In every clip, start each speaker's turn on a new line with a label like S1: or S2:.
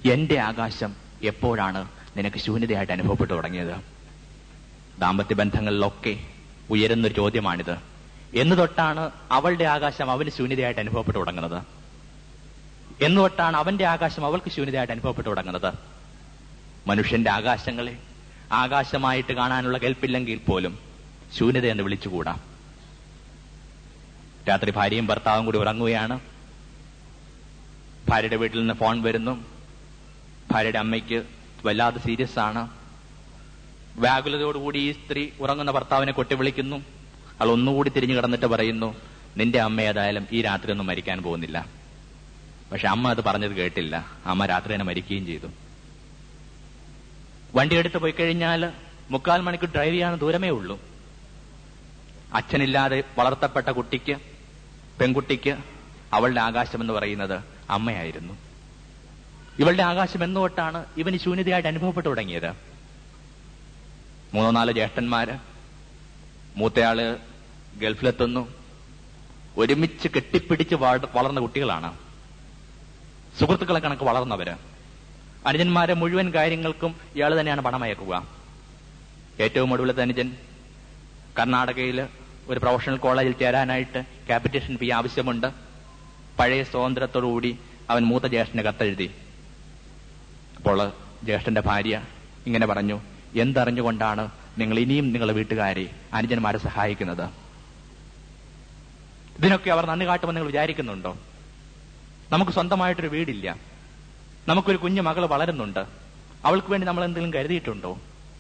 S1: എന്റെ ആകാശം എപ്പോഴാണ് നിനക്ക് ശൂന്യതയായിട്ട് അനുഭവപ്പെട്ടു തുടങ്ങിയത് ദാമ്പത്യ ബന്ധങ്ങളിലൊക്കെ ഉയരുന്നൊരു ചോദ്യമാണിത് എന്ന് തൊട്ടാണ് അവളുടെ ആകാശം അവന് ശൂന്യതയായിട്ട് അനുഭവപ്പെട്ടു തുടങ്ങുന്നത് എന്ന് തൊട്ടാണ് അവന്റെ ആകാശം അവൾക്ക് ശൂന്യതയായിട്ട് അനുഭവപ്പെട്ടു തുടങ്ങുന്നത് മനുഷ്യന്റെ ആകാശങ്ങളെ ആകാശമായിട്ട് കാണാനുള്ള കെൽപ്പില്ലെങ്കിൽ പോലും ശൂന്യത എന്ന് വിളിച്ചുകൂടാ രാത്രി ഭാര്യയും ഭർത്താവും കൂടി ഉറങ്ങുകയാണ് ഭാര്യയുടെ വീട്ടിൽ നിന്ന് ഫോൺ വരുന്നു ഭാര്യയുടെ അമ്മയ്ക്ക് വല്ലാതെ സീരിയസ് ആണ് വ്യാകുലതയോടുകൂടി ഈ സ്ത്രീ ഉറങ്ങുന്ന ഭർത്താവിനെ കൊട്ടി വിളിക്കുന്നു അവൾ ഒന്നുകൂടി തിരിഞ്ഞു കിടന്നിട്ട് പറയുന്നു നിന്റെ അമ്മ ഏതായാലും ഈ രാത്രി ഒന്നും മരിക്കാൻ പോകുന്നില്ല പക്ഷെ അമ്മ അത് പറഞ്ഞത് കേട്ടില്ല അമ്മ രാത്രി തന്നെ മരിക്കുകയും ചെയ്തു വണ്ടി എടുത്ത് പോയി കഴിഞ്ഞാൽ മുക്കാൽ മണിക്കൂർ ഡ്രൈവ് ചെയ്യാൻ ദൂരമേ ഉള്ളൂ അച്ഛനില്ലാതെ വളർത്തപ്പെട്ട കുട്ടിക്ക് പെൺകുട്ടിക്ക് അവളുടെ ആകാശം എന്ന് പറയുന്നത് അമ്മയായിരുന്നു ഇവളുടെ ആകാശം എന്നുതൊട്ടാണ് ഇവന് ശൂന്യതയായിട്ട് അനുഭവപ്പെട്ടു തുടങ്ങിയത് മൂന്നോ നാലോ ജ്യേഷ്ഠന്മാര് മൂത്തയാള് ഗൾഫിലെത്തുന്നു ഒരുമിച്ച് കെട്ടിപ്പിടിച്ച് വള- വളർന്ന കുട്ടികളാണ് സുഹൃത്തുക്കളെ കണക്ക് വളർന്നവര് അനുജന്മാരെ മുഴുവൻ കാര്യങ്ങൾക്കും ഇയാൾ തന്നെയാണ് പണമയക്കുക ഏറ്റവും ഒടുവിലത്തെ അനുജൻ കർണാടകയിൽ ഒരു പ്രൊഫഷണൽ കോളേജിൽ ചേരാനായിട്ട് ക്യാപിറ്റേഷൻ ഫീ ആവശ്യമുണ്ട് പഴയ സ്വാതന്ത്ര്യത്തോടുകൂടി അവൻ മൂത്ത ജ്യേഷ്ഠന് കത്തെഴുതി അപ്പോൾ ജ്യേഷ്ഠന്റെ ഭാര്യ ഇങ്ങനെ പറഞ്ഞു എന്തറിഞ്ഞുകൊണ്ടാണ് നിങ്ങൾ ഇനിയും നിങ്ങളുടെ വീട്ടുകാരെ അനുജന്മാരെ സഹായിക്കുന്നത് ഇതിനൊക്കെ അവർ നന്ദി കാട്ടുമെന്ന് നിങ്ങൾ വിചാരിക്കുന്നുണ്ടോ നമുക്ക് സ്വന്തമായിട്ടൊരു വീടില്ല നമുക്കൊരു കുഞ്ഞു മകൾ വളരുന്നുണ്ട് അവൾക്ക് വേണ്ടി നമ്മൾ എന്തെങ്കിലും കരുതിയിട്ടുണ്ടോ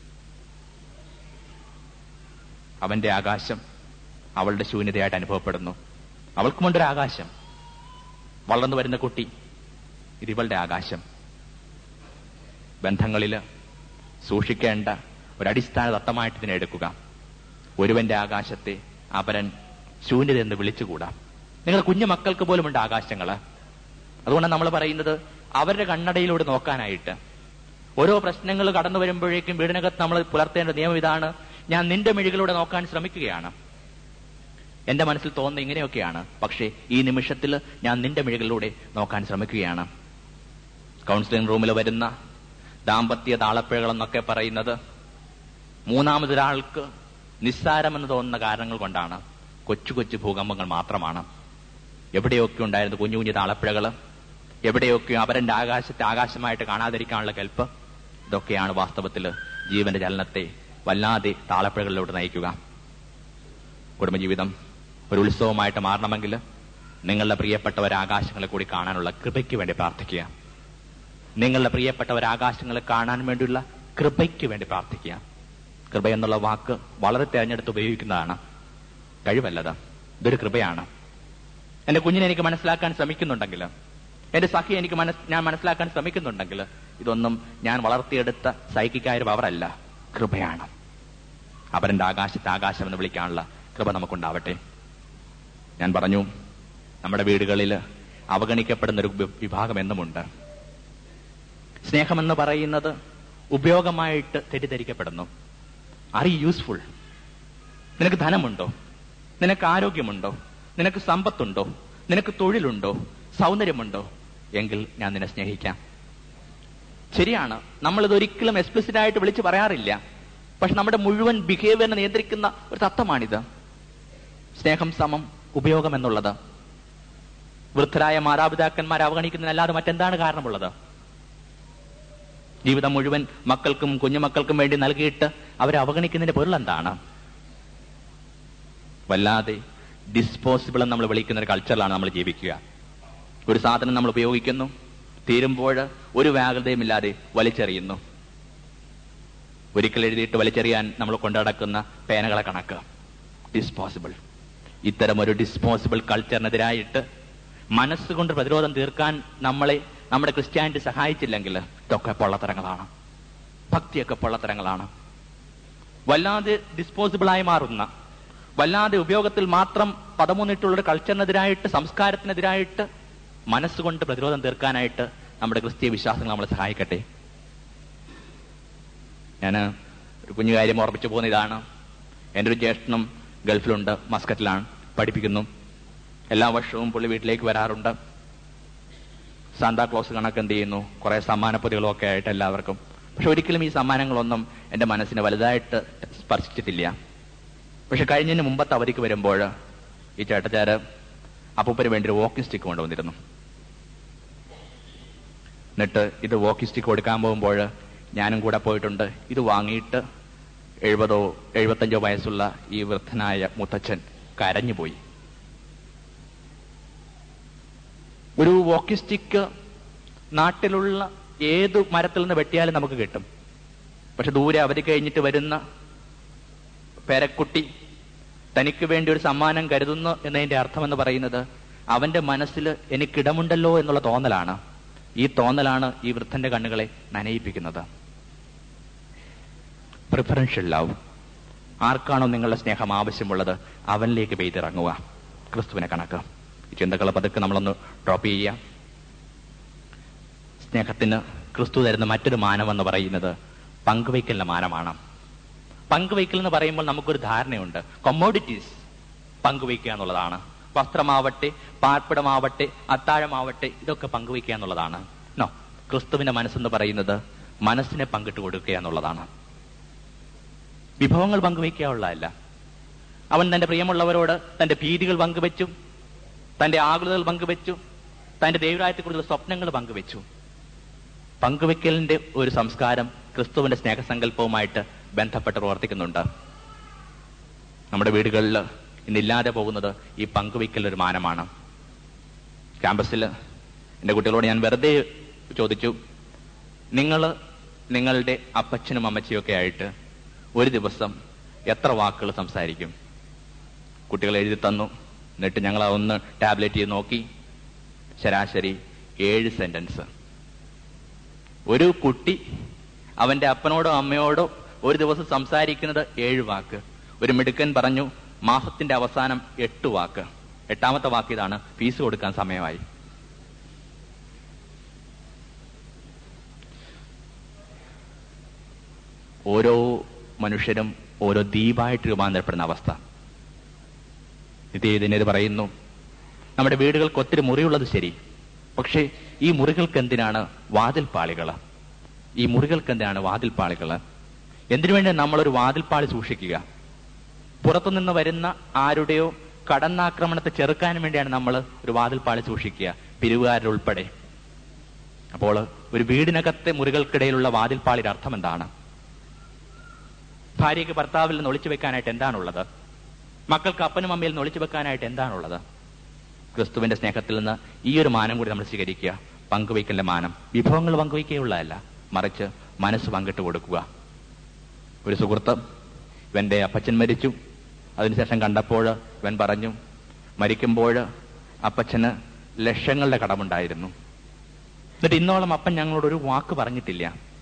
S1: അവന്റെ ആകാശം അവളുടെ ശൂന്യതയായിട്ട് അനുഭവപ്പെടുന്നു അവൾക്കുമുണ്ടൊരു ആകാശം വളർന്നു വരുന്ന കുട്ടി ഇത് ഇവളുടെ ആകാശം ബന്ധങ്ങളില് സൂക്ഷിക്കേണ്ട ഒരടിസ്ഥാന തത്വമായിട്ട് ഇതിനെ എടുക്കുക ഒരുവന്റെ ആകാശത്തെ അപരൻ ശൂന്യത എന്ന് വിളിച്ചുകൂടാ നിങ്ങൾ കുഞ്ഞു മക്കൾക്ക് പോലുമുണ്ട് ആകാശങ്ങള് അതുകൊണ്ട് നമ്മൾ പറയുന്നത് അവരുടെ കണ്ണടയിലൂടെ നോക്കാനായിട്ട് ഓരോ പ്രശ്നങ്ങൾ കടന്നു വരുമ്പോഴേക്കും വീടിനകത്ത് നമ്മൾ പുലർത്തേണ്ട നിയമം ഇതാണ് ഞാൻ നിന്റെ മിഴികളിലൂടെ നോക്കാൻ ശ്രമിക്കുകയാണ് എന്റെ മനസ്സിൽ തോന്നുന്ന ഇങ്ങനെയൊക്കെയാണ് പക്ഷേ ഈ നിമിഷത്തിൽ ഞാൻ നിന്റെ മിഴികളിലൂടെ നോക്കാൻ ശ്രമിക്കുകയാണ് കൗൺസിലിംഗ് റൂമിൽ വരുന്ന ദാമ്പത്യ താളപ്പിഴകൾ എന്നൊക്കെ പറയുന്നത് മൂന്നാമതൊരാൾക്ക് നിസ്സാരമെന്ന് തോന്നുന്ന കാരണങ്ങൾ കൊണ്ടാണ് കൊച്ചു കൊച്ചു ഭൂകമ്പങ്ങൾ മാത്രമാണ് എവിടെയൊക്കെ ഉണ്ടായിരുന്ന കുഞ്ഞു കുഞ്ഞു താളപ്പിഴകൾ എവിടെയൊക്കെയോ അവരന്റെ ആകാശത്തെ ആകാശമായിട്ട് കാണാതിരിക്കാനുള്ള കൽപ്പ് ഇതൊക്കെയാണ് വാസ്തവത്തിൽ ജീവന്റെ ചലനത്തെ വല്ലാതെ താളപ്പിഴകളിലോട്ട് നയിക്കുക കുടുംബജീവിതം ഒരു ഉത്സവമായിട്ട് മാറണമെങ്കിൽ നിങ്ങളുടെ പ്രിയപ്പെട്ടവർ ആകാശങ്ങളെ കൂടി കാണാനുള്ള കൃപയ്ക്ക് വേണ്ടി പ്രാർത്ഥിക്കുക നിങ്ങളുടെ പ്രിയപ്പെട്ടവർ ആകാശങ്ങളെ കാണാൻ വേണ്ടിയുള്ള കൃപയ്ക്ക് വേണ്ടി പ്രാർത്ഥിക്കുക കൃപ എന്നുള്ള വാക്ക് വളരെ തിരഞ്ഞെടുത്ത് ഉപയോഗിക്കുന്നതാണ് കഴിവല്ലത് ഇതൊരു കൃപയാണ് എന്റെ കുഞ്ഞിനെ എനിക്ക് മനസ്സിലാക്കാൻ ശ്രമിക്കുന്നുണ്ടെങ്കിൽ എന്റെ സഖി എനിക്ക് മനസ് ഞാൻ മനസ്സിലാക്കാൻ ശ്രമിക്കുന്നുണ്ടെങ്കിൽ ഇതൊന്നും ഞാൻ വളർത്തിയെടുത്ത സൈക്കിക്കായ ഒരു പവറല്ല കൃപയാണ് അവരന്റെ ആകാശത്തെ ആകാശം എന്ന് വിളിക്കാനുള്ള കൃപ നമുക്കുണ്ടാവട്ടെ ഞാൻ പറഞ്ഞു നമ്മുടെ വീടുകളിൽ അവഗണിക്കപ്പെടുന്ന ഒരു വി- വിഭാഗം എന്നുമുണ്ട് സ്നേഹമെന്ന് പറയുന്നത് ഉപയോഗമായിട്ട് തെറ്റിദ്ധരിക്കപ്പെടുന്നു ആർ യു യൂസ്ഫുൾ നിനക്ക് ധനമുണ്ടോ നിനക്ക് ആരോഗ്യമുണ്ടോ നിനക്ക് സമ്പത്തുണ്ടോ നിനക്ക് തൊഴിലുണ്ടോ സൗന്ദര്യമുണ്ടോ എങ്കിൽ ഞാൻ നിന്നെ സ്നേഹിക്കാം ശരിയാണ് നമ്മളിത് ഒരിക്കലും എക്സ്പ്ലിസിറ്റ് ആയിട്ട് വിളിച്ച് പറയാറില്ല പക്ഷെ നമ്മുടെ മുഴുവൻ ബിഹേവിയറിനെ നിയന്ത്രിക്കുന്ന ഒരു തത്വമാണിത് സ്നേഹം സമം ഉപയോഗം എന്നുള്ളത് വൃദ്ധരായ മാതാപിതാക്കന്മാരെ അവഗണിക്കുന്നതിനല്ലാതെ മറ്റെന്താണ് കാരണമുള്ളത് ജീവിതം മുഴുവൻ മക്കൾക്കും കുഞ്ഞുമക്കൾക്കും വേണ്ടി നൽകിയിട്ട് അവരെ അവഗണിക്കുന്നതിന്റെ പൊരുൾ എന്താണ് വല്ലാതെ ഡിസ്പോസിബിൾ എന്ന് നമ്മൾ വിളിക്കുന്ന ഒരു കൾച്ചറിലാണ് നമ്മൾ ജീവിക്കുക ഒരു സാധനം നമ്മൾ ഉപയോഗിക്കുന്നു തീരുമ്പോൾ ഒരു വ്യാകുലതയും ഇല്ലാതെ വലിച്ചെറിയുന്നു ഒരിക്കൽ എഴുതിയിട്ട് വലിച്ചെറിയാൻ നമ്മൾ കൊണ്ടുനടക്കുന്ന പേനകളെ കണക്ക് ഡിസ്പോസിബിൾ ഇത്തരം ഒരു ഡിസ്പോസിബിൾ കൾച്ചറിനെതിരായിട്ട് മനസ്സുകൊണ്ട് പ്രതിരോധം തീർക്കാൻ നമ്മളെ നമ്മുടെ ക്രിസ്ത്യാനിറ്റി സഹായിച്ചില്ലെങ്കിൽ ഇതൊക്കെ പൊള്ളത്തരങ്ങളാണ് ഭക്തിയൊക്കെ പൊള്ളത്തരങ്ങളാണ് വല്ലാതെ ഡിസ്പോസിബിളായി മാറുന്ന വല്ലാതെ ഉപയോഗത്തിൽ മാത്രം പദമൂന്നിട്ടുള്ള ഒരു കൾച്ചറിനെതിരായിട്ട് സംസ്കാരത്തിനെതിരായിട്ട് മനസ്സുകൊണ്ട് പ്രതിരോധം തീർക്കാനായിട്ട് നമ്മുടെ ക്രിസ്തീയ വിശ്വാസങ്ങൾ നമ്മളെ സഹായിക്കട്ടെ ഞാൻ ഒരു കുഞ്ഞു കാര്യം ഓർമ്മിച്ചു പോകുന്ന ഇതാണ് എൻ്റെ ഒരു ജ്യേഷ്ഠനും ഗൾഫിലുണ്ട് മസ്കറ്റിലാണ് പഠിപ്പിക്കുന്നു എല്ലാ വർഷവും പുള്ളി വീട്ടിലേക്ക് വരാറുണ്ട് സാന്താക്ലോസ് കണക്ക് എന്ത് ചെയ്യുന്നു കുറെ സമ്മാനപ്പൊതികളും ഒക്കെ ആയിട്ട് എല്ലാവർക്കും പക്ഷെ ഒരിക്കലും ഈ സമ്മാനങ്ങളൊന്നും എന്റെ മനസ്സിനെ വലുതായിട്ട് സ്പർശിച്ചിട്ടില്ല പക്ഷെ കഴിഞ്ഞതിന് മുമ്പത്തെ അവധിക്ക് വരുമ്പോൾ ഈ ചേട്ടച്ചാര് അപ്പൂപ്പന് വേണ്ടി ഒരു വോക്കിംഗ് സ്റ്റിക്ക് കൊണ്ടുവന്നിരുന്നു എന്നിട്ട് ഇത് വോക്കിംഗ് സ്റ്റിക്ക് കൊടുക്കാൻ പോകുമ്പോൾ ഞാനും കൂടെ പോയിട്ടുണ്ട് ഇത് വാങ്ങിയിട്ട് എഴുപതോ എഴുപത്തഞ്ചോ വയസ്സുള്ള ഈ വൃദ്ധനായ മുത്തച്ഛൻ കരഞ്ഞുപോയി ഒരു വോക്കിംഗ് സ്റ്റിക്ക് നാട്ടിലുള്ള ഏത് മരത്തിൽ നിന്ന് വെട്ടിയാലും നമുക്ക് കിട്ടും പക്ഷെ ദൂരെ അവധി കഴിഞ്ഞിട്ട് വരുന്ന പേരക്കുട്ടി തനിക്ക് വേണ്ടി ഒരു സമ്മാനം കരുതുന്നു എന്നതിന്റെ അർത്ഥമെന്ന് പറയുന്നത് അവന്റെ മനസ്സിൽ എനിക്കിടമുണ്ടല്ലോ എന്നുള്ള തോന്നലാണ് ഈ തോന്നലാണ് ഈ വൃദ്ധന്റെ കണ്ണുകളെ നനയിപ്പിക്കുന്നത് പ്രിഫറൻഷ്യൽ ലവ് ആർക്കാണോ നിങ്ങളുടെ സ്നേഹം ആവശ്യമുള്ളത് അവനിലേക്ക് പെയ്തിറങ്ങുക ക്രിസ്തുവിനെ കണക്ക് ഈ ചിന്തകളെ പതുക്കെ നമ്മളൊന്ന് ഡ്രോപ്പ് ചെയ്യുക സ്നേഹത്തിന് ക്രിസ്തു തരുന്ന മറ്റൊരു മാനമെന്ന് പറയുന്നത് പങ്കുവയ്ക്കലിന്റെ മാനമാണ് പങ്കുവയ്ക്കൽ എന്ന് പറയുമ്പോൾ നമുക്കൊരു ധാരണയുണ്ട് കൊമ്മോഡിറ്റീസ് പങ്കുവയ്ക്കുക എന്നുള്ളതാണ് വസ്ത്രമാവട്ടെ പാർപ്പിടമാവട്ടെ അത്താഴമാവട്ടെ ഇതൊക്കെ പങ്കുവയ്ക്കുക എന്നുള്ളതാണ് നോ ക്രിസ്തുവിന്റെ മനസ്സെന്ന് പറയുന്നത് മനസ്സിനെ പങ്കിട്ട് കൊടുക്കുക എന്നുള്ളതാണ് വിഭവങ്ങൾ പങ്കുവയ്ക്കാനുള്ളതല്ല അവൻ തന്റെ പ്രിയമുള്ളവരോട് തന്റെ ഭീതികൾ പങ്കുവെച്ചു തന്റെ ആകുലതകൾ പങ്കുവെച്ചു തന്റെ ദൈവരായത്തെക്കുറിച്ചുള്ള സ്വപ്നങ്ങൾ പങ്കുവെച്ചു പങ്കുവെക്കലിന്റെ ഒരു സംസ്കാരം ക്രിസ്തുവിന്റെ സ്നേഹസങ്കല്പവുമായിട്ട് ബന്ധപ്പെട്ട് പ്രവർത്തിക്കുന്നുണ്ട് നമ്മുടെ വീടുകളിൽ ഇന്നില്ലാതെ പോകുന്നത് ഈ പങ്കുവയ്ക്കൽ ഒരു മാനമാണ് ക്യാമ്പസിൽ എൻ്റെ കുട്ടികളോട് ഞാൻ വെറുതെ ചോദിച്ചു നിങ്ങൾ നിങ്ങളുടെ അപ്പച്ചനും അമ്മച്ചിയും ഒക്കെ ആയിട്ട് ഒരു ദിവസം എത്ര വാക്കുകൾ സംസാരിക്കും കുട്ടികൾ എഴുതി തന്നു എന്നിട്ട് ഞങ്ങൾ ഒന്ന് ടാബ്ലറ്റ് ചെയ്ത് നോക്കി ശരാശരി ഏഴ് സെന്റൻസ് ഒരു കുട്ടി അവന്റെ അപ്പനോടോ അമ്മയോടോ ഒരു ദിവസം സംസാരിക്കുന്നത് ഏഴ് വാക്ക് ഒരു മിടുക്കൻ പറഞ്ഞു മാസത്തിന്റെ അവസാനം എട്ട് വാക്ക് എട്ടാമത്തെ വാക്ക് ഇതാണ് ഫീസ് കൊടുക്കാൻ സമയമായി ഓരോ മനുഷ്യരും ഓരോ ദ്വീപായിട്ട് രൂപാന്തരപ്പെടുന്ന അവസ്ഥ ഇത് ഇതിനത് പറയുന്നു നമ്മുടെ വീടുകൾക്ക് ഒത്തിരി മുറിയുള്ളത് ശരി പക്ഷേ ഈ മുറികൾക്ക് എന്തിനാണ് വാതിൽപ്പാളികൾ ഈ മുറികൾക്ക് എന്തിനാണ് വാതിൽപ്പാളികൾ എന്തിനു വേണ്ടി നമ്മളൊരു വാതിൽപ്പാളി സൂക്ഷിക്കുക പുറത്തുനിന്ന് വരുന്ന ആരുടെയോ കടന്നാക്രമണത്തെ ചെറുക്കാൻ വേണ്ടിയാണ് നമ്മൾ ഒരു വാതിൽപ്പാളി സൂക്ഷിക്കുക പിരിവുകാരുൾപ്പെടെ അപ്പോൾ ഒരു വീടിനകത്തെ മുറികൾക്കിടയിലുള്ള വാതിൽപ്പാളിയുടെ അർത്ഥം എന്താണ് ഭാര്യയ്ക്ക് ഭർത്താവിൽ നിന്ന് ഒളിച്ചു വെക്കാനായിട്ട് എന്താണുള്ളത് മക്കൾക്ക് അപ്പനും അമ്മയിൽ നിന്ന് ഒളിച്ചു വെക്കാനായിട്ട് എന്താണുള്ളത് ക്രിസ്തുവിന്റെ സ്നേഹത്തിൽ നിന്ന് ഈ ഒരു മാനം കൂടി നമ്മൾ സ്വീകരിക്കുക പങ്കുവയ്ക്കലിന്റെ മാനം വിഭവങ്ങൾ പങ്കുവയ്ക്കുകയുള്ളതല്ല മറിച്ച് മനസ്സ് പങ്കിട്ട് കൊടുക്കുക ഒരു സുഹൃത്ത് ഇവന്റെ അപ്പച്ചൻ മരിച്ചു അതിനുശേഷം കണ്ടപ്പോൾ ഇവൻ പറഞ്ഞു മരിക്കുമ്പോൾ അപ്പച്ചന് ലക്ഷങ്ങളുടെ കടമുണ്ടായിരുന്നു എന്നിട്ട് ഇന്നോളം അപ്പൻ ഞങ്ങളോട് ഒരു വാക്ക് പറഞ്ഞിട്ടില്ല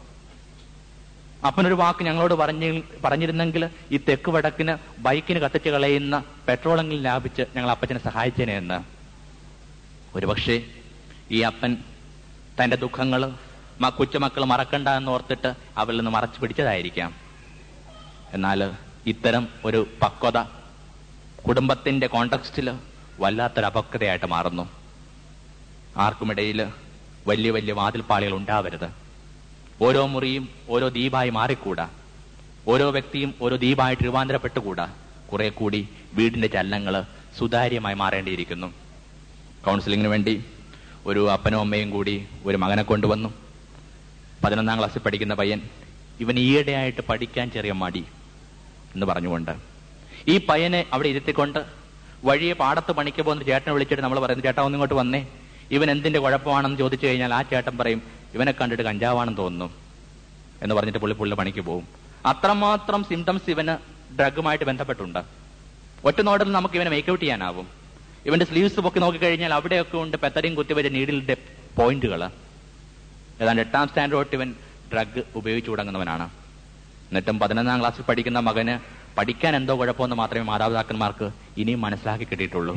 S1: അപ്പനൊരു വാക്ക് ഞങ്ങളോട് പറഞ്ഞ പറഞ്ഞിരുന്നെങ്കിൽ ഈ തെക്ക് വടക്കിന് ബൈക്കിന് കത്തിച്ച് കളയുന്ന പെട്രോളെങ്കിലും ലാഭിച്ച് ഞങ്ങൾ അപ്പച്ചനെ സഹായിച്ചേനെ എന്ന് ഒരുപക്ഷെ ഈ അപ്പൻ തന്റെ ദുഃഖങ്ങൾ കൊച്ചുമക്കൾ മറക്കണ്ട എന്ന് ഓർത്തിട്ട് അവരിൽ നിന്ന് മറച്ചു പിടിച്ചതായിരിക്കാം എന്നാൽ ഇത്തരം ഒരു പക്വത കുടുംബത്തിന്റെ കോണ്ടക്സ്റ്റിൽ വല്ലാത്തൊരു അപക്വതയായിട്ട് മാറുന്നു ആർക്കുമിടയിൽ വലിയ വലിയ വാതിൽപ്പാളികൾ ഉണ്ടാവരുത് ഓരോ മുറിയും ഓരോ ദ്വീപായി മാറിക്കൂടാ ഓരോ വ്യക്തിയും ഓരോ ദ്വീപായിട്ട് രൂപാന്തരപ്പെട്ടുകൂടാ കുറെ കൂടി വീടിന്റെ ചലനങ്ങൾ സുതാര്യമായി മാറേണ്ടിയിരിക്കുന്നു കൗൺസിലിങ്ങിന് വേണ്ടി ഒരു അപ്പനും അമ്മയും കൂടി ഒരു മകനെ കൊണ്ടുവന്നു പതിനൊന്നാം ക്ലാസ്സിൽ പഠിക്കുന്ന പയ്യൻ ഇവൻ ഈയിടെയായിട്ട് പഠിക്കാൻ ചെറിയ മടി എന്ന് പറഞ്ഞുകൊണ്ട് ഈ പയ്യനെ അവിടെ ഇരുത്തിക്കൊണ്ട് വഴിയെ പാടത്ത് പണിക്ക് പോകുന്ന ചേട്ടനെ വിളിച്ചിട്ട് നമ്മൾ പറയുന്നു ചേട്ടാ ഒന്നിങ്ങോട്ട് വന്നേ ഇവൻ എന്തിന്റെ കുഴപ്പമാണെന്ന് ചോദിച്ചു കഴിഞ്ഞാൽ ആ ചേട്ടൻ പറയും ഇവനെ കണ്ടിട്ട് കഞ്ചാവാണെന്ന് തോന്നുന്നു എന്ന് പറഞ്ഞിട്ട് പുള്ളി പുള്ളി പണിക്ക് പോകും അത്രമാത്രം സിംറ്റംസ് ഇവന് ഡ്രഗുമായിട്ട് ബന്ധപ്പെട്ടുണ്ട് ഒറ്റ നോട്ടിൽ നമുക്ക് ഇവനെ മേക്കൗട്ട് ചെയ്യാനാവും ഇവന്റെ സ്ലീവ്സ് പൊക്കി നോക്കിക്കഴിഞ്ഞാൽ അവിടെയൊക്കെ ഉണ്ട് പെത്തടിയും കുത്തിവരെ നീഡിലിന്റെ പോയിന്റുകൾ ഏതാണ്ട് എട്ടാം സ്റ്റാൻഡേർഡ് തൊട്ട് ഇവൻ ഡ്രഗ് ഉപയോഗിച്ചു തുടങ്ങുന്നവനാണ് എന്നിട്ടും പതിനൊന്നാം ക്ലാസ്സിൽ പഠിക്കുന്ന മകന് പഠിക്കാൻ എന്തോ കുഴപ്പമെന്ന് മാത്രമേ മാതാപിതാക്കന്മാർക്ക് ഇനിയും മനസ്സിലാക്കി കിട്ടിയിട്ടുള്ളൂ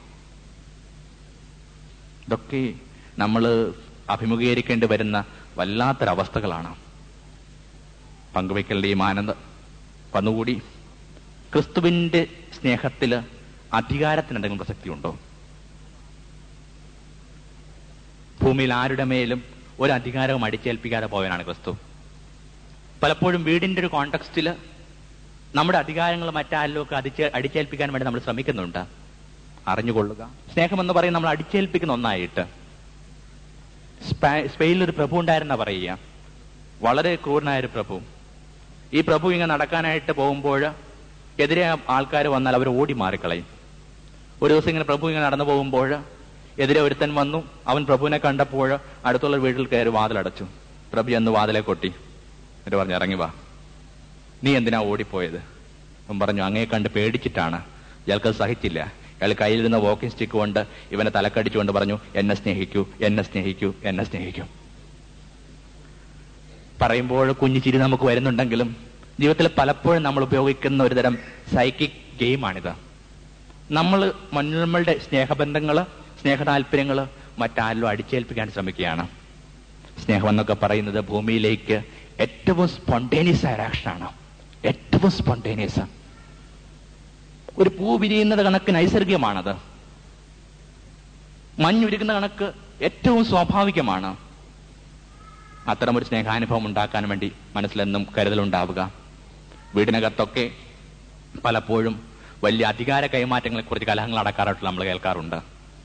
S1: ഇതൊക്കെ നമ്മൾ അഭിമുഖീകരിക്കേണ്ടി വരുന്ന വല്ലാത്തൊരവസ്ഥകളാണ് പങ്കുവയ്ക്കലിന്റെ ഈ മാനന്ദ വന്നുകൂടി ക്രിസ്തുവിന്റെ സ്നേഹത്തില് അധികാരത്തിന് എന്തെങ്കിലും പ്രസക്തിയുണ്ടോ ഭൂമിയിൽ ആരുടെ മേലും ഒരു അധികാരവും അടിച്ചേൽപ്പിക്കാതെ പോയവനാണ് ക്രിസ്തു പലപ്പോഴും വീടിന്റെ ഒരു കോണ്ടക്സ്റ്റിൽ നമ്മുടെ അധികാരങ്ങൾ മറ്റാരിലൊക്കെ അടിച്ച് അടിച്ചേൽപ്പിക്കാൻ വേണ്ടി നമ്മൾ ശ്രമിക്കുന്നുണ്ട് അറിഞ്ഞുകൊള്ളുക സ്നേഹമെന്ന് പറയും നമ്മൾ അടിച്ചേൽപ്പിക്കുന്ന ഒന്നായിട്ട് സ്പെ- സ്പെയിനിൽ ഒരു പ്രഭു ഉണ്ടായിരുന്ന പറയുക വളരെ ക്രൂരനായ ഒരു പ്രഭു ഈ പ്രഭു ഇങ്ങനെ നടക്കാനായിട്ട് പോകുമ്പോൾ എതിരെ ആൾക്കാർ വന്നാൽ അവർ ഓടി മാറിക്കളയും ഒരു ദിവസം ഇങ്ങനെ പ്രഭു ഇങ്ങനെ നടന്നു പോകുമ്പോൾ എതിരെ ഒരുത്തൻ വന്നു അവൻ പ്രഭുവിനെ കണ്ടപ്പോൾ അടുത്തുള്ള വീട്ടിൽ കയറി വാതിലടച്ചു പ്രഭു ചെന്ന് വാതിലെ കൊട്ടി എന്നിട്ട് പറഞ്ഞു ഇറങ്ങി വാ നീ എന്തിനാ ഓടിപ്പോയത് അവൻ പറഞ്ഞു അങ്ങയെ കണ്ട് പേടിച്ചിട്ടാണ് ഇയാൾക്ക് അത് സഹിച്ചില്ല അയാൾ കയ്യിലിരുന്ന വാക്കിംഗ് സ്റ്റിക്ക് കൊണ്ട് ഇവനെ തലക്കടിച്ചുകൊണ്ട് പറഞ്ഞു എന്നെ സ്നേഹിക്കൂ എന്നെ സ്നേഹിക്കൂ എന്നെ സ്നേഹിക്കൂ പറയുമ്പോൾ കുഞ്ഞു ചിരി നമുക്ക് വരുന്നുണ്ടെങ്കിലും ജീവിതത്തിൽ പലപ്പോഴും നമ്മൾ ഉപയോഗിക്കുന്ന ഒരു തരം സൈക്കിക് ഗെയിമാണിത് നമ്മൾ നമ്മളുടെ സ്നേഹബന്ധങ്ങള് സ്നേഹതാല്പര്യങ്ങള് മറ്റാരിലും അടിച്ചേൽപ്പിക്കാൻ ശ്രമിക്കുകയാണ് സ്നേഹം എന്നൊക്കെ പറയുന്നത് ഭൂമിയിലേക്ക് ഏറ്റവും സ്പോണ്ടേനിയസ് ആയ ആക്ഷനാണ് ഏറ്റവും സ്പോണ്ടേനിയസ് ഒരു പൂ വിരിയുന്നത് കണക്ക് നൈസർഗികമാണത് മഞ്ഞുരുകുന്ന കണക്ക് ഏറ്റവും സ്വാഭാവികമാണ് അത്തരമൊരു സ്നേഹാനുഭവം ഉണ്ടാക്കാൻ വേണ്ടി മനസ്സിലെന്നും കരുതലുണ്ടാവുക വീടിനകത്തൊക്കെ പലപ്പോഴും വലിയ അധികാര കൈമാറ്റങ്ങളെ കുറിച്ച് കലഹങ്ങൾ അടക്കാറായിട്ട് നമ്മൾ കേൾക്കാറുണ്ട്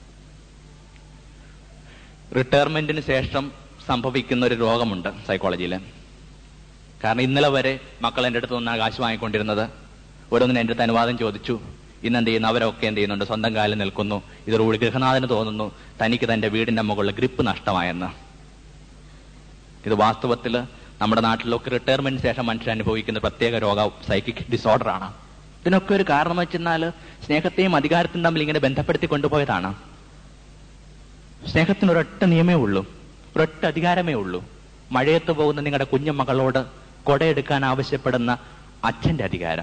S1: റിട്ടയർമെന്റിന് ശേഷം സംഭവിക്കുന്ന ഒരു രോഗമുണ്ട് സൈക്കോളജിയിൽ കാരണം ഇന്നലെ വരെ മക്കൾ എൻ്റെ അടുത്ത് നിന്നാണ് കാശ് വാങ്ങിക്കൊണ്ടിരുന്നത് ഓരോന്നിനും എൻ്റെ അടുത്ത് അനുവാദം ചോദിച്ചു ഇന്ന് എന്ത് ചെയ്യുന്നു അവരൊക്കെ എന്ത് ചെയ്യുന്നുണ്ട് സ്വന്തം കാലിൽ നിൽക്കുന്നു ഇതോടുകൂടി ഗൃഹനാഥന് തോന്നുന്നു തനിക്ക് തന്റെ വീടിന്റെ മുകളിൽ ഗ്രിപ്പ് നഷ്ടമായെന്ന് ഇത് വാസ്തവത്തിൽ നമ്മുടെ നാട്ടിലൊക്കെ റിട്ടയർമെന്റിന് ശേഷം മനുഷ്യർ അനുഭവിക്കുന്ന പ്രത്യേക രോഗ സൈക്കിക് ഡിസോർഡർ ആണ് ഇതിനൊക്കെ ഒരു കാരണം വെച്ചെന്നാൽ സ്നേഹത്തെയും അധികാരത്തെയും തമ്മിൽ ഇങ്ങനെ ബന്ധപ്പെടുത്തി കൊണ്ടുപോയതാണ് സ്നേഹത്തിന് ഒരൊറ്റ നിയമേ ഉള്ളൂ ഒരൊറ്റ അധികാരമേ ഉള്ളൂ മഴയത്ത് പോകുന്ന നിങ്ങളുടെ കുഞ്ഞു മകളോട് കൊടയെടുക്കാൻ ആവശ്യപ്പെടുന്ന അച്ഛന്റെ അധികാരം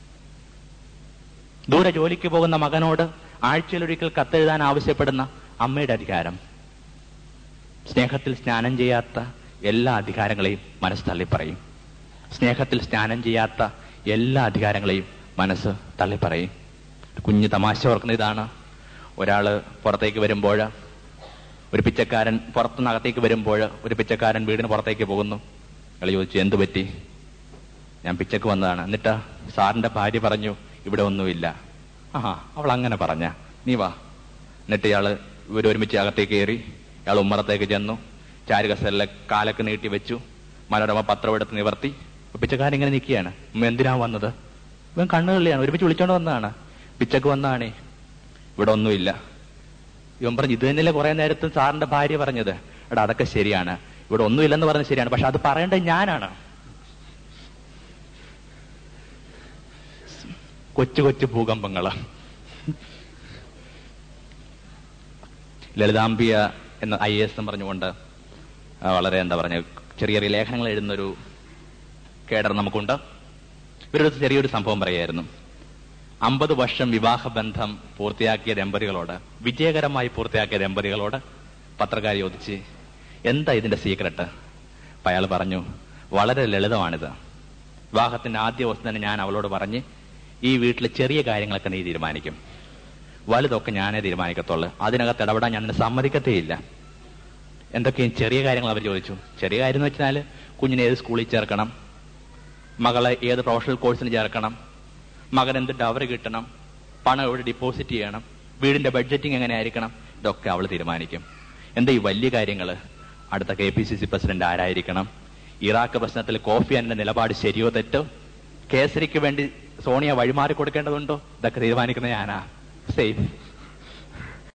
S1: ദൂരെ ജോലിക്ക് പോകുന്ന മകനോട് ആഴ്ചയിലൊരിക്കൽ കത്തെഴുതാൻ ആവശ്യപ്പെടുന്ന അമ്മയുടെ അധികാരം സ്നേഹത്തിൽ സ്നാനം ചെയ്യാത്ത എല്ലാ അധികാരങ്ങളെയും മനസ്സ് തള്ളിപ്പറയും സ്നേഹത്തിൽ സ്നാനം ചെയ്യാത്ത എല്ലാ അധികാരങ്ങളെയും മനസ്സ് തള്ളിപ്പറയും കുഞ്ഞു തമാശ ഓർക്കുന്ന ഇതാണ് ഒരാള് പുറത്തേക്ക് വരുമ്പോൾ ഒരു പിച്ചക്കാരൻ പുറത്തുനിന്ന് അകത്തേക്ക് വരുമ്പോൾ ഒരു പിച്ചക്കാരൻ വീടിന് പുറത്തേക്ക് പോകുന്നു അയാൾ ചോദിച്ചു എന്തു പറ്റി ഞാൻ പിച്ചക്ക് വന്നതാണ് എന്നിട്ട് സാറിന്റെ ഭാര്യ പറഞ്ഞു ഇവിടെ ഒന്നുമില്ല ആഹാ അവൾ അങ്ങനെ പറഞ്ഞ നീ വാ എന്നിട്ട് ഇയാള് ഇവർ ഒരുമിച്ച് അകത്തേക്ക് കയറി ഇയാൾ ഉമ്മറത്തേക്ക് ചെന്നു ചാരുകസലിലെ കാലൊക്കെ നീട്ടി വെച്ചു മനോരമ പത്രം എടുത്ത് നിവർത്തി പിച്ചക്കാരൻ ഇങ്ങനെ നിൽക്കുകയാണ് ഉമ്മ എന്തിനാ വന്നത് ഇവൻ കണ്ണുകളിലാണ് ഒരുമിച്ച് വിളിച്ചോണ്ട് വന്നതാണ് പിച്ചക്ക് വന്നതാണേ ഇവിടെ ഒന്നുമില്ല ഇവൻ പറഞ്ഞു ഇത് തന്നെയല്ലേ കുറെ നേരത്തും സാറിന്റെ ഭാര്യ പറഞ്ഞത് എടാ അതൊക്കെ ശരിയാണ് ഇവിടെ ഒന്നുമില്ലെന്ന് പറഞ്ഞത് ശരിയാണ് പക്ഷെ അത് പറയേണ്ടത് ഞാനാണ് കൊച്ചു കൊച്ചു ഭൂകമ്പങ്ങള് ലളിതാംബിയ എന്ന ഐ എസ് എന്ന് പറഞ്ഞുകൊണ്ട് ആ, വളരെ എന്താ പറഞ്ഞ ചെറിയ ചെറിയ ലേഖനങ്ങൾ എഴുതുന്നൊരു കേഡർ നമുക്കുണ്ട് ഇവരൊരു ചെറിയൊരു സംഭവം പറയായിരുന്നു അമ്പത് വർഷം വിവാഹബന്ധം പൂർത്തിയാക്കിയ ദമ്പതികളോട് വിജയകരമായി പൂർത്തിയാക്കിയ ദമ്പതികളോട് പത്രക്കാർ ചോദിച്ച് എന്താ ഇതിന്റെ സീക്രട്ട് അപ്പൊ അയാൾ പറഞ്ഞു വളരെ ലളിതമാണിത് വിവാഹത്തിന്റെ ആദ്യ ദിവസം തന്നെ ഞാൻ അവളോട് പറഞ്ഞ് ഈ വീട്ടിലെ ചെറിയ കാര്യങ്ങളൊക്കെ നീ തീരുമാനിക്കും വലുതൊക്കെ ഞാനേ തീരുമാനിക്കത്തുള്ളൂ അതിനകത്ത് ഇടപെടാൻ ഞാൻ നിന്നെ സമ്മതിക്കത്തേയില്ല എന്തൊക്കെയും ചെറിയ കാര്യങ്ങൾ അവർ ചോദിച്ചു ചെറിയ കാര്യം എന്ന് വെച്ചാൽ കുഞ്ഞിനെ ഏത് സ്കൂളിൽ ചേർക്കണം മകളെ ഏത് പ്രൊഫഷണൽ കോഴ്സിന് ചേർക്കണം മകൻ എന്ത് ഡവർ കിട്ടണം പണം എവിടെ ഡിപ്പോസിറ്റ് ചെയ്യണം വീടിന്റെ ബഡ്ജറ്റിംഗ് എങ്ങനെ ആയിരിക്കണം ഇതൊക്കെ അവൾ തീരുമാനിക്കും എന്താ ഈ വലിയ കാര്യങ്ങൾ അടുത്ത K P C C president ആരായിരിക്കണം ഇറാഖ് പ്രശ്നത്തിൽ കോഫി അന്റെ നിലപാട് ശരിയോ തെറ്റോ കേസരിക്ക് വേണ്ടി സോണിയ വഴിമാറി കൊടുക്കേണ്ടതുണ്ടോ ഇതൊക്കെ തീരുമാനിക്കുന്ന ഞാനാ സേഫ്